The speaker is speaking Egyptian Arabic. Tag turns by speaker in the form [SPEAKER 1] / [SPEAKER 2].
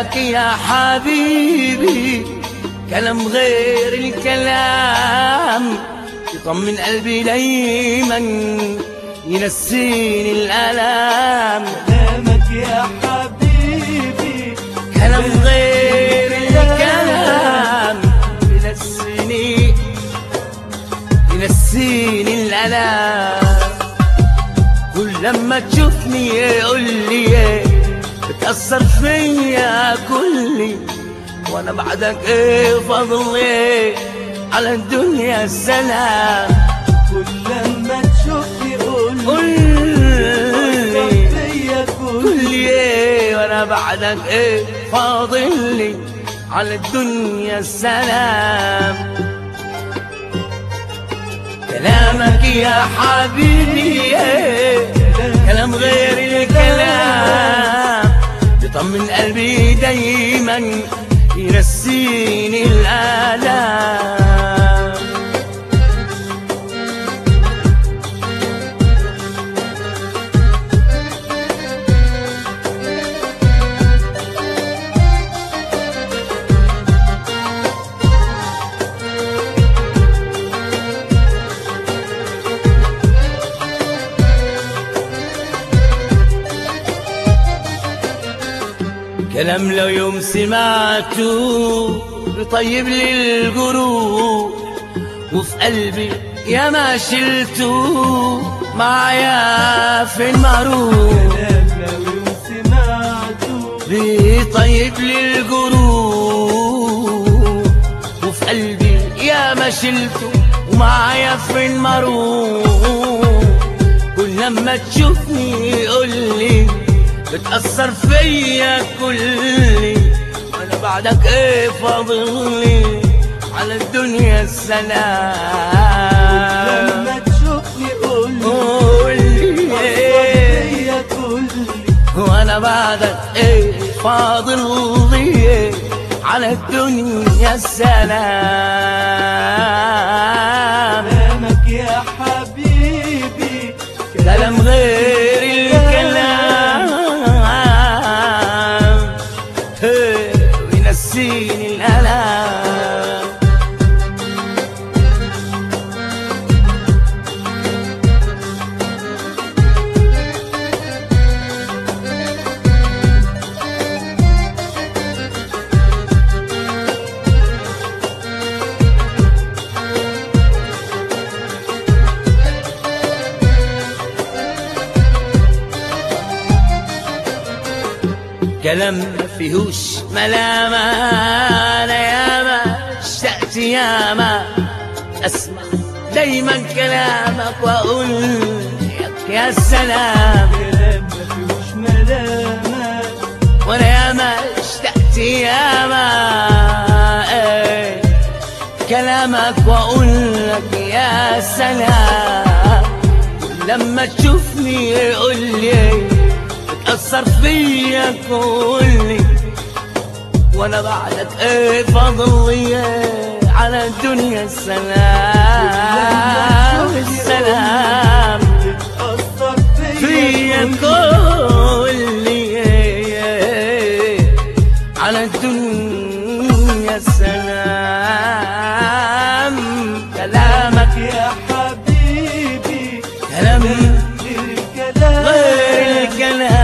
[SPEAKER 1] كلامك يا حبيبي كلام غير الكلام يطمن قلبي دايما ينسيني الألام
[SPEAKER 2] كلامك يا حبيبي
[SPEAKER 1] كلام غير الكلام ينسيني ينسيني الألام كل لما تشوفني يقول لي بتأثر فيا كلي وانا بعدك ايه فضلي على الدنيا السلام
[SPEAKER 2] كل لما تشوفني قول
[SPEAKER 1] قول لي
[SPEAKER 2] فيا كل
[SPEAKER 1] كل ايه وانا بعدك ايه فاضل لي على الدنيا السلام كلامك يا حبيبي إيه كلام غير الكلام يطمن قلبي دايما ينسيني الآلام كلام لو يوم سمعته بطيب لي الجروح وفي قلبي يا ما شلته معايا في المعروف
[SPEAKER 2] كلام لو يوم سمعته
[SPEAKER 1] بيطيب لي الجروح وفي قلبي يا ما شلته ومعايا في المروح كل لما تشوفني يقول لي بتأثر فيا كلي وانا بعدك ايه فاضلي على الدنيا السلام
[SPEAKER 2] لما تشوفني قول
[SPEAKER 1] قول لي إيه
[SPEAKER 2] فيا كل
[SPEAKER 1] وانا بعدك ايه فاضل لي على الدنيا السلام
[SPEAKER 2] كلامك يا حبيبي
[SPEAKER 1] كلام غير الكلام إيه، وينسيني الالام كلام ما فيهوش ملامة أنا ياما اشتقت ياما أسمع دايما كلامك وأقول لك يا سلام
[SPEAKER 2] كلام ما فيهوش ملامات
[SPEAKER 1] وأنا ياما اشتقت ياما إيه كلامك وأقول لك يا سلام لما تشوفني يقول لي بتأثر فيا كلي وانا بعدك ايه فضلي على الدنيا السلام السلام
[SPEAKER 2] تتأثر
[SPEAKER 1] فيا
[SPEAKER 2] كل
[SPEAKER 1] كلي على الدنيا السلام كلامك
[SPEAKER 2] يا حبيبي
[SPEAKER 1] كلام
[SPEAKER 2] غير الكلام
[SPEAKER 1] غير الكلام